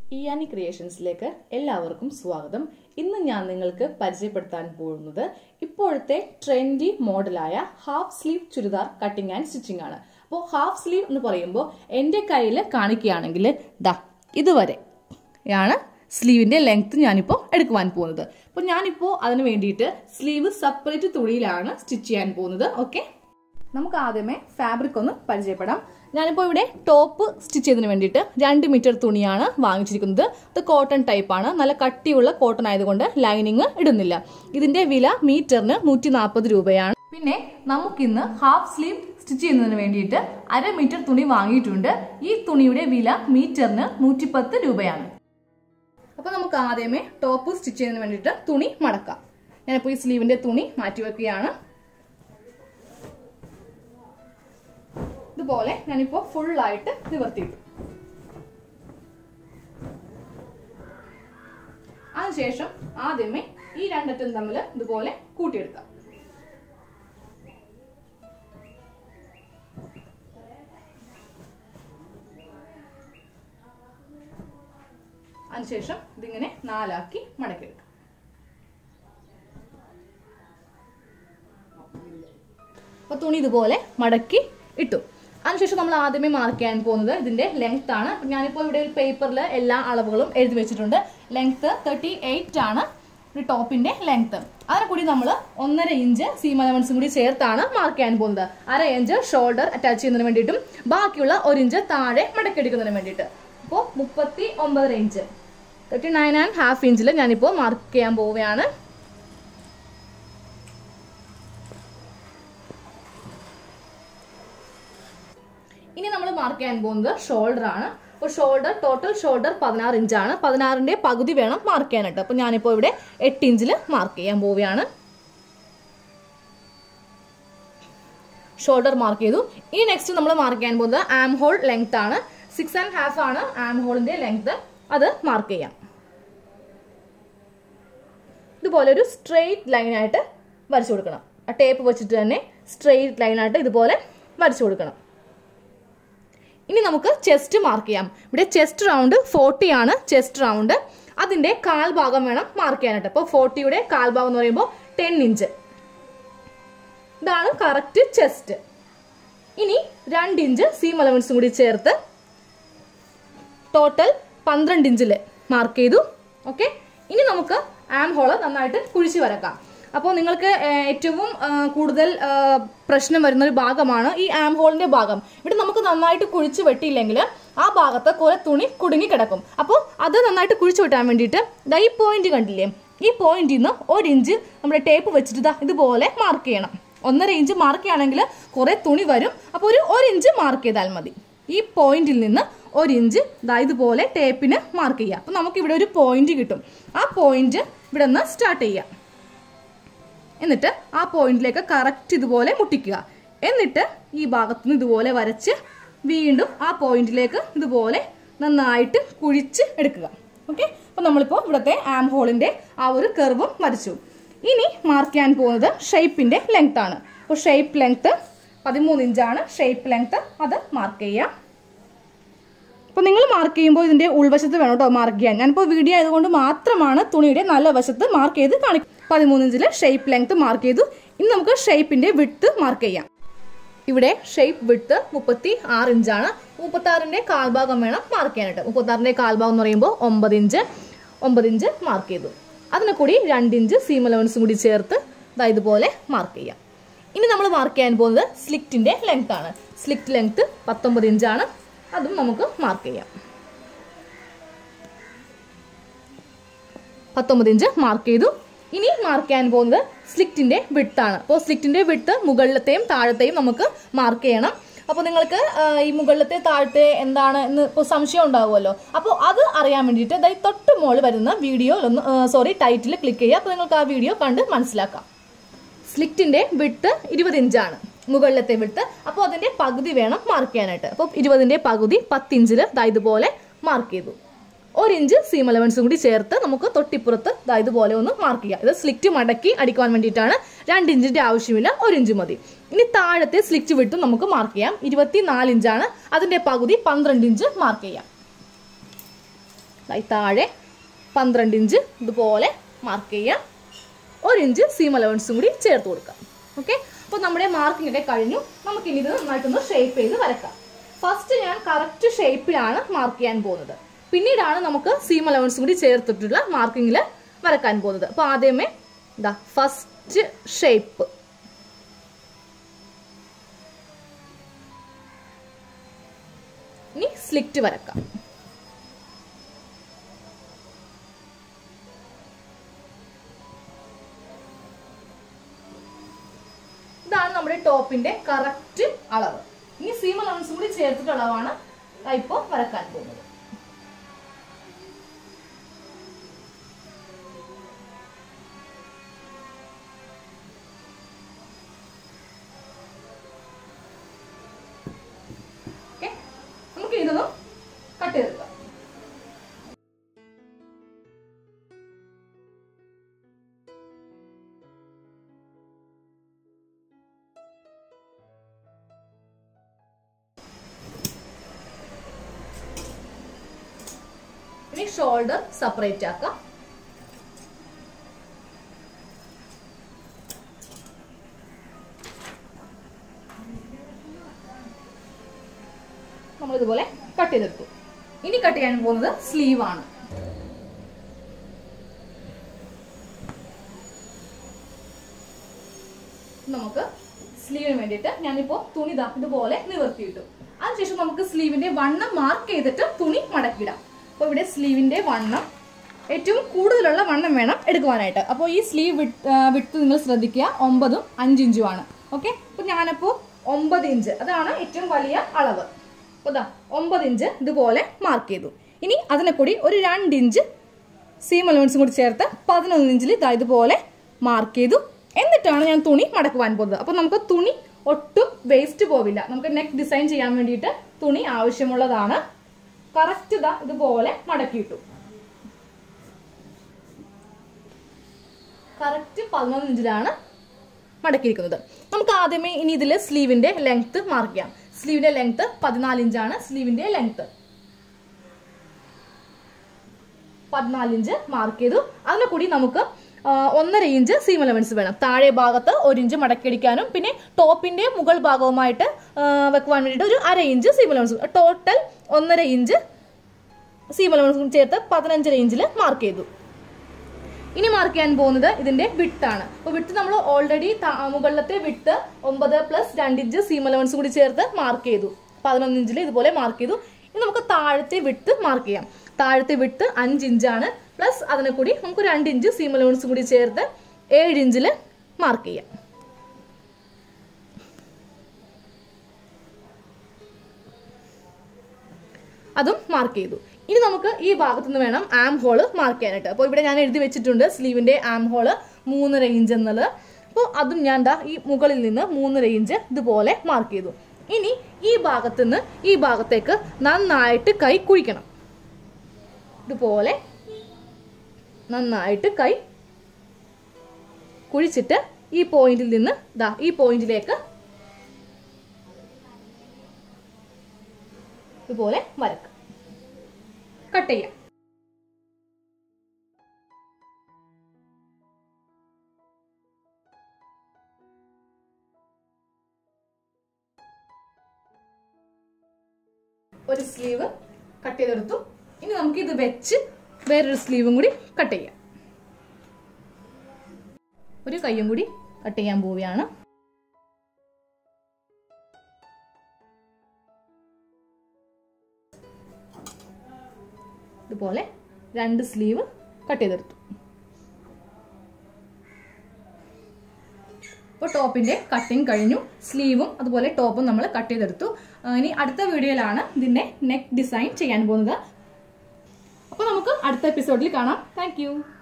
ഇയാനി ക്രിയേഷൻസിലേക്ക് എല്ലാവർക്കും സ്വാഗതം ഇന്ന് ഞാൻ നിങ്ങൾക്ക് പരിചയപ്പെടുത്താൻ പോകുന്നത് ഇപ്പോഴത്തെ ട്രെൻഡി മോഡലായ half sleeve churidar cutting and stitching ആണ് അപ്പോൾ ഹാഫ് സ്ലീവ് എന്ന് പറയുമ്പോൾ എൻ്റെ കയ്യിൽ കാണിക്കുകയാണെങ്കിൽ ദാ ഇതുവരെ ആണ് സ്ലീവിന്റെ ലെങ്ത് ഞാനിപ്പോൾ എടുക്കുവാൻ പോകുന്നത് അപ്പോൾ ഞാനിപ്പോൾ അതിന് വേണ്ടിയിട്ട് സ്ലീവ് സെപ്പറേറ്റ് തുണിയിലാണ് സ്റ്റിച്ച് ചെയ്യാൻ പോകുന്നത് ഓക്കെ നമുക്ക് ആദ്യമേ ഫാബ്രിക് ഒന്ന് പരിചയപ്പെടാം ഞാനിപ്പോൾ ഇവിടെ ടോപ്പ് സ്റ്റിച്ച് ചെയ്തതിന് വേണ്ടിയിട്ട് രണ്ട് മീറ്റർ തുണിയാണ് വാങ്ങിച്ചിരിക്കുന്നത് ഇത് കോട്ടൺ ടൈപ്പ് ആണ് നല്ല കട്ടിയുള്ള കോട്ടൺ ആയതുകൊണ്ട് ലൈനിങ് ഇടുന്നില്ല ഇതിന്റെ വില മീറ്ററിന് നൂറ്റി നാൽപ്പത് രൂപയാണ് പിന്നെ നമുക്കിന്ന് ഹാഫ് സ്ലീവ് സ്റ്റിച്ച് ചെയ്യുന്നതിന് വേണ്ടിയിട്ട് അര മീറ്റർ തുണി വാങ്ങിയിട്ടുണ്ട് ഈ തുണിയുടെ വില മീറ്ററിന് നൂറ്റിപ്പത്ത് രൂപയാണ് അപ്പൊ നമുക്ക് ആദ്യമേ ടോപ്പ് സ്റ്റിച്ച് ചെയ്യുന്നതിന് വേണ്ടിയിട്ട് തുണി മടക്കാം ഞാനിപ്പോൾ ഈ സ്ലീവിന്റെ തുണി മാറ്റി വെക്കുകയാണ് ഇതുപോലെ ഞാനിപ്പോ ഫുള്ളായിട്ട് നിവർത്തിയിട്ടു അതിനുശേഷം ആദ്യമേ ഈ രണ്ടറ്റും തമ്മിൽ ഇതുപോലെ കൂട്ടിയെടുക്കാം അതിനുശേഷം ഇതിങ്ങനെ നാലാക്കി മടക്കിയെടുക്കാം അപ്പൊ തുണി ഇതുപോലെ മടക്കി ഇട്ടു അതിനുശേഷം നമ്മൾ ആദ്യമേ മാർക്ക് ചെയ്യാൻ പോകുന്നത് ഇതിന്റെ ലെങ്ത് ആണ് അപ്പൊ ഞാനിപ്പോൾ ഇവിടെ ഒരു പേപ്പറിൽ എല്ലാ അളവുകളും എഴുതി വെച്ചിട്ടുണ്ട് ലെങ്ത് തേർട്ടി എയ്റ്റ് ആണ് ഒരു ടോപ്പിന്റെ ലെങ്ത് അതിനെ കൂടി നമ്മൾ ഒന്നര ഇഞ്ച് സീം അലവൻസും കൂടി ചേർത്താണ് മാർക്ക് ചെയ്യാൻ പോകുന്നത് അര ഇഞ്ച് ഷോൾഡർ അറ്റാച്ച് ചെയ്യുന്നതിന് വേണ്ടിയിട്ടും ബാക്കിയുള്ള ഒരു ഇഞ്ച് താഴെ മടക്കെടുക്കുന്നതിന് വേണ്ടിയിട്ട് അപ്പോൾ മുപ്പത്തി ഒമ്പതര ഇഞ്ച് തേർട്ടി നയൻ ആൻഡ് ഹാഫ് ഇഞ്ചിൽ ഞാനിപ്പോൾ മാർക്ക് ചെയ്യാൻ പോവുകയാണ് ഇനി നമ്മൾ മാർക്ക് ചെയ്യാൻ പോകുന്നത് ഷോൾഡർ ആണ് അപ്പോൾ ഷോൾഡർ ടോട്ടൽ ഷോൾഡർ പതിനാറ് ഇഞ്ചാണ് പതിനാറിന്റെ പകുതി വേണം മാർക്ക് ചെയ്യാനായിട്ട് അപ്പോൾ ഞാനിപ്പോൾ ഇവിടെ എട്ട് ഇഞ്ചിൽ മാർക്ക് ചെയ്യാൻ പോവുകയാണ് ഷോൾഡർ മാർക്ക് ചെയ്തു ഈ നെക്സ്റ്റ് നമ്മൾ മാർക്ക് ചെയ്യാൻ പോകുന്നത് ആം ഹോൾ ലെങ്ത് ആണ് സിക്സ് ആൻഡ് ഹാഫ് ആണ് ആം ഹോളിന്റെ ലെങ്ത് അത് മാർക്ക് ചെയ്യാം ഇതുപോലെ ഒരു സ്ട്രെയിറ്റ് ലൈനായിട്ട് വരച്ചു കൊടുക്കണം ആ ടേപ്പ് വെച്ചിട്ട് തന്നെ സ്ട്രെയിറ്റ് ലൈനായിട്ട് ഇതുപോലെ വരച്ചു കൊടുക്കണം ഇനി നമുക്ക് ചെസ്റ്റ് മാർക്ക് ചെയ്യാം ഇവിടെ ചെസ്റ്റ് റൗണ്ട് ഫോർട്ടി ആണ് ചെസ്റ്റ് റൗണ്ട് അതിന്റെ കാൽ ഭാഗം വേണം മാർക്ക് ചെയ്യാനായിട്ട് അപ്പോൾ ഫോർട്ടിയുടെ കാൽ ഭാഗം എന്ന് പറയുമ്പോൾ ടെൻ ഇഞ്ച് ഇതാണ് കറക്റ്റ് ചെസ്റ്റ് ഇനി രണ്ട് ഇഞ്ച് സീം അലവൻസും കൂടി ചേർത്ത് ടോട്ടൽ പന്ത്രണ്ട് ഇഞ്ചിൽ മാർക്ക് ചെയ്തു ഓക്കെ ഇനി നമുക്ക് ആം ഹോള് നന്നായിട്ട് കുഴിച്ചു വരക്കാം അപ്പോൾ നിങ്ങൾക്ക് ഏറ്റവും കൂടുതൽ പ്രശ്നം വരുന്ന ഒരു ഭാഗമാണ് ഈ ആം ഹോളിന്റെ ഭാഗം ഇവിടെ നമുക്ക് നന്നായിട്ട് കുഴിച്ചു വെട്ടിയില്ലെങ്കിൽ ആ ഭാഗത്ത് കുറെ തുണി കുടുങ്ങി കിടക്കും അപ്പോൾ അത് നന്നായിട്ട് കുഴിച്ചു വെട്ടാൻ വേണ്ടിയിട്ട് ഇതാ ഈ പോയിന്റ് കണ്ടില്ലേ ഈ പോയിന്റിൽ നിന്ന് ഒരു ഇഞ്ച് നമ്മുടെ ടേപ്പ് വെച്ചിട്ട് ഇതാ ഇതുപോലെ മാർക്ക് ചെയ്യണം ഒന്നര ഇഞ്ച് മാർക്ക് ചെയ്യുകയാണെങ്കിൽ കുറെ തുണി വരും അപ്പോൾ ഒരു ഒരു ഇഞ്ച് മാർക്ക് ചെയ്താൽ മതി ഈ പോയിന്റിൽ നിന്ന് ഒരു ഇഞ്ച് ദാ ഇതുപോലെ ടേപ്പിന് മാർക്ക് ചെയ്യുക അപ്പം നമുക്ക് ഇവിടെ ഒരു പോയിന്റ് കിട്ടും ആ പോയിന്റ് ഇവിടെ നിന്ന് സ്റ്റാർട്ട് ചെയ്യാം എന്നിട്ട് ആ പോയിന്റിലേക്ക് കറക്റ്റ് ഇതുപോലെ മുട്ടിക്കുക എന്നിട്ട് ഈ ഭാഗത്തു നിന്ന് ഇതുപോലെ വരച്ച് വീണ്ടും ആ പോയിന്റിലേക്ക് ഇതുപോലെ നന്നായിട്ട് കുഴിച്ച് എടുക്കുക ഓക്കെ അപ്പം നമ്മളിപ്പോൾ ഇവിടുത്തെ ആം ഹോളിൻ്റെ ആ ഒരു കർവും വരച്ചു ഇനി മാർക്ക് ചെയ്യാൻ പോകുന്നത് ഷേപ്പിൻ്റെ ലെങ്ത് ആണ് അപ്പോൾ ഷേപ്പ് ലെങ്ത് പതിമൂന്ന് ഇഞ്ചാണ് ഷേപ്പ് ലെങ്ത് അത് മാർക്ക് ചെയ്യാം അപ്പോൾ നിങ്ങൾ മാർക്ക് ചെയ്യുമ്പോൾ ഇതിൻ്റെ ഉൾവശത്ത് വേണം കേട്ടോ മാർക്ക് ചെയ്യാൻ ഞാനിപ്പോൾ വീഡിയോ ആയതുകൊണ്ട് മാത്രമാണ് തുണിയുടെ നല്ല വശത്ത് മാർക്ക് ചെയ്ത് കാണിക്കും പതിമൂന്ന് ഇഞ്ചിൽ ഷേപ്പ് ലെങ്ത് മാർക്ക് ചെയ്തു ഇനി നമുക്ക് ഷേപ്പിന്റെ വിട്ത് മാർക്ക് ചെയ്യാം ഇവിടെ ഷേപ്പ് വിട്ത് മുപ്പത്തി ആറ് ഇഞ്ചാണ് മുപ്പത്തി ആറിന്റെ കാൽഭാഗം വേണം മാർക്ക് ചെയ്യാനായിട്ട് മുപ്പത്തി ആറിന്റെ കാൽഭാഗം എന്ന് പറയുമ്പോൾ ഒമ്പത് ഇഞ്ച് ഒമ്പത് ഇഞ്ച് മാർക്ക് ചെയ്തു അതിനെ കൂടി രണ്ട് ഇഞ്ച് സീം അലവൻസും കൂടി ചേർത്ത് ഇതാ ഇതുപോലെ മാർക്ക് ചെയ്യാം ഇനി നമ്മൾ മാർക്ക് ചെയ്യാൻ പോകുന്നത് സ്ലിക്റ്റിന്റെ ലെങ്ത് ആണ് സ്ലിക്റ്റ് ലെങ്ത് പത്തൊമ്പത് ഇഞ്ചാണ് അതും നമുക്ക് മാർക്ക് ചെയ്യാം പത്തൊമ്പത് ഇഞ്ച് മാർക്ക് ചെയ്തു ഇനി മാർക്ക് ചെയ്യാൻ പോകുന്നത് സ്ലിക്റ്റിന്റെ വിട്ടാണ് അപ്പോൾ സ്ലിക്റ്റിന്റെ വിട്ട് മുകളിലത്തെയും താഴത്തെയും നമുക്ക് മാർക്ക് ചെയ്യണം അപ്പോൾ നിങ്ങൾക്ക് ഈ മുകളിലത്തെ താഴത്തെ എന്താണ് എന്ന് ഇപ്പോൾ സംശയം ഉണ്ടാവുമല്ലോ അപ്പോൾ അത് അറിയാൻ വേണ്ടിയിട്ട് ദൈ തൊട്ട് മുകളിൽ വരുന്ന വീഡിയോ ഒന്ന് സോറി ടൈറ്റിൽ ക്ലിക്ക് ചെയ്യുക അപ്പോൾ നിങ്ങൾക്ക് ആ വീഡിയോ കണ്ട് മനസ്സിലാക്കാം സ്ലിക്റ്റിന്റെ വിട്ട് ഇരുപത് ഇഞ്ചാണ് മുകളിലത്തെ വിട്ട് അപ്പോൾ അതിന്റെ പകുതി വേണം മാർക്ക് ചെയ്യാനായിട്ട് അപ്പോൾ ഇരുപതിന്റെ പകുതി പത്ത് ഇഞ്ചിൽ ദാ ഇതുപോലെ മാർക്ക് ചെയ്തു ഒരു ഇഞ്ച് സീം അലവൻസും കൂടി ചേർത്ത് നമുക്ക് തൊട്ടിപ്പുറത്ത് ദാ ഇതുപോലെ ഒന്ന് മാർക്ക് ചെയ്യാം ഇത് സ്ലിക്റ്റ് മടക്കി അടിക്കുവാൻ വേണ്ടിയിട്ടാണ് രണ്ട് ഇഞ്ചിന്റെ ആവശ്യമില്ല ഒരു ഇഞ്ച് മതി ഇനി താഴത്തെ സ്ലിക്റ്റ് വിട്ടും നമുക്ക് മാർക്ക് ചെയ്യാം ഇരുപത്തി നാല് ഇഞ്ചാണ് അതിന്റെ പകുതി പന്ത്രണ്ട് ഇഞ്ച് മാർക്ക് ചെയ്യാം ദാ ഈ താഴെ പന്ത്രണ്ട് ഇഞ്ച് ഇതുപോലെ മാർക്ക് ചെയ്യാം ഒരു ഇഞ്ച് സീം അലവൻസും കൂടി ചേർത്ത് കൊടുക്കാം ഓക്കെ അപ്പോൾ നമ്മുടെ മാർക്കിംഗ് ഒക്കെ കഴിഞ്ഞു നമുക്കിനി ഇത് നന്നായിട്ടൊന്ന് ഷേപ്പ് ചെയ്ത് വരക്കാം ഫസ്റ്റ് ഞാൻ കറക്റ്റ് ഷേപ്പിലാണ് മാർക്ക് ചെയ്യാൻ പോകുന്നത് പിന്നീടാണ് നമുക്ക് സീം അലവൻസും കൂടി ചേർത്തിട്ടുള്ള മാർക്കിങ്ങിൽ വരക്കാൻ പോകുന്നത് അപ്പോൾ ആദ്യമേ ഇതാ ഫസ്റ്റ് ഷേപ്പ് ഇനി സ്ലിറ്റ് വരക്കാം ഇതാണ് നമ്മുടെ ടോപ്പിന്റെ കറക്റ്റ് അളവ് ഇനി സീം അലവൻസും കൂടി ചേർത്തിട്ടുള്ള അളവാണ് ഇപ്പോൾ വരക്കാൻ പോകുന്നത് ഓക്കെ നമുക്ക് ഇതൊന്ന് കട്ട് ചെയ്തെടുക്കാം ഇനി ഷോൾഡർ സെപ്പറേറ്റ് ആക്കാം നമ്മൾ ഇതുപോലെ കട്ട് ചെയ്തെടുത്തു ഇനി കട്ട് ചെയ്യാൻ പോകുന്നത് സ്ലീവ് ആണ് നമുക്ക് സ്ലീവിന് വേണ്ടിയിട്ട് ഞാനിപ്പോൾ തുണി ദാ ഇതുപോലെ നിവർത്തിയിട്ടു അതിനുശേഷം നമുക്ക് സ്ലീവിന്റെ വണ്ണം മാർക്ക് ചെയ്തിട്ട് തുണി മടക്കിയിടാം അപ്പോൾ ഇവിടെ സ്ലീവിന്റെ വണ്ണം ഏറ്റവും കൂടുതലുള്ള വണ്ണം വേണം എടുക്കുവാനായിട്ട് അപ്പോൾ ഈ സ്ലീവ് വിട്ട് നിങ്ങൾ ശ്രദ്ധിക്കുക ഒമ്പതും അഞ്ചിഞ്ചുമാണ് ഓക്കെ അപ്പോൾ ഞാനപ്പോൾ ഒമ്പത് ഇഞ്ച് അതാണ് ഏറ്റവും വലിയ അളവ് അപ്പോൾ ഇതാ ഒമ്പത് ഇഞ്ച് ഇതുപോലെ മാർക്ക് ചെയ്തു ഇനി അതിനെ കൂടി ഒരു രണ്ട് ഇഞ്ച് സീം അലവൻസും കൂടി ചേർത്ത് പതിനൊന്ന് ഇഞ്ചിൽ ഇതാ ഇതുപോലെ മാർക്ക് ചെയ്തു എന്നിട്ടാണ് ഞാൻ തുണി മടക്കുവാൻ പോകുന്നത് അപ്പോൾ നമുക്ക് തുണി ഒട്ടും വേസ്റ്റ് പോവില്ല നമുക്ക് നെക്ക് ഡിസൈൻ ചെയ്യാൻ വേണ്ടിയിട്ട് തുണി ആവശ്യമുള്ളതാണ് കറക്റ്റ് ഇതാ ഇതുപോലെ മടക്കിയിട്ടു കറക്റ്റ് പതിനൊന്ന് ഇഞ്ചിലാണ് മടക്കിയിരിക്കുന്നത് നമുക്ക് ആദ്യമേ ഇനി ഇതിൽ സ്ലീവിന്റെ ലെങ്ത് മാർക്ക് ചെയ്യാം സ്ലീവിന്റെ ലെങ്ത് പതിനാല് ഇഞ്ചാണ് സ്ലീവിന്റെ ലെങ്ത് പതിനാല് ഇഞ്ച് മാർക്ക് ചെയ്തു അതിനെ കൂടി നമുക്ക് ആ, ഒന്നര ഇഞ്ച് സീം അലവൻസ് വേണം താഴെ ഭാഗത്ത് ഒരു ഇഞ്ച് മടക്കിയടിക്കാനും പിന്നെ ടോപ്പിന്റെ മുകൾ ഭാഗവുമായിട്ട് ആ, വെക്കുവാൻ വേണ്ടിയിട്ട് ഒരു അര ഇഞ്ച് സീം അലവൻസ് ടോട്ടൽ ഒന്നര ഇഞ്ച് സീം അലവൻസ് ചേർത്ത് പതിനഞ്ചര ഇഞ്ചിൽ മാർക്ക് ചെയ്തു ഇനി മാർക്ക് ചെയ്യാൻ പോകുന്നത് ഇതിന്റെ വിട്ടാണ് അപ്പോൾ വിട്ട് നമ്മൾ ഓൾറെഡി മുകളിലത്തെ വിട്ട് ഒമ്പത് പ്ലസ് രണ്ട് ഇഞ്ച് സീം അലവൻസ് കൂടി ചേർത്ത് മാർക്ക് ചെയ്തു പതിനൊന്ന് ഇഞ്ചിൽ ഇതുപോലെ മാർക്ക് ചെയ്തു ഇനി നമുക്ക് താഴത്തെ വിട്ട് മാർക്ക് ചെയ്യാം താഴത്തെ വിട്ട് അഞ്ച് ഇഞ്ചാണ് പ്ലസ് അതിനെ കൂടി നമുക്ക് രണ്ട് ഇഞ്ച് സീം അലവൻസ് കൂടി ചേർത്ത് ഏഴ് ഇഞ്ചിൽ മാർക്ക് ചെയ്യാം അതും മാർക്ക് ചെയ്തു ഇനി നമുക്ക് ഈ ഭാഗത്ത് നിന്ന് വേണം ആം ഹോള് മാർക്ക് ചെയ്യാനായിട്ട് അപ്പോൾ ഇവിടെ ഞാൻ എഴുതി വെച്ചിട്ടുണ്ട് സ്ലീവിന്റെ ആം ഹോള് മൂന്നര ഇഞ്ച് എന്നുള്ളത് അപ്പോൾ അതും ഞാൻ ദാ ഈ മുകളിൽ നിന്ന് മൂന്നര ഇഞ്ച് ഇതുപോലെ മാർക്ക് ചെയ്തു ഇനി ഈ ഭാഗത്ത് നിന്ന് ഈ ഭാഗത്തേക്ക് നന്നായിട്ട് കൈ കുഴിക്കണം ഇതുപോലെ നന്നായിട്ട് കൈ കുഴിച്ചിട്ട് ഈ പോയിന്റിൽ നിന്ന് ദാ ഈ പോയിന്റിലേക്ക് ഇതുപോലെ വരക്കുക കട്ട് ചെയ്യാം ഒരു സ്ലീവ് കട്ട് ചെയ്തെടുത്തു ഇനി നമുക്ക് ഇത് വെച്ച് വേറൊരു സ്ലീവും കൂടി കട്ട് ചെയ്യാം ഒരു കയ്യും കൂടി കട്ട് ചെയ്യാൻ പോവുകയാണ് ഇതുപോലെ രണ്ട് സ്ലീവ് കട്ട് ചെയ്തെടുത്തു ഇപ്പോൾ ടോപ്പിന്റെ കട്ടിങ് കഴിഞ്ഞു സ്ലീവും അതുപോലെ ടോപ്പും നമ്മൾ കട്ട് ചെയ്തെടുത്തു ആ, ഇനി അടുത്ത വീഡിയോയിലാണ് ഇതിന്റെ നെക്ക് ഡിസൈൻ ചെയ്യാൻ പോകുന്നത് അപ്പോൾ നമുക്ക് അടുത്ത എപ്പിസോഡിൽ കാണാം താങ്ക്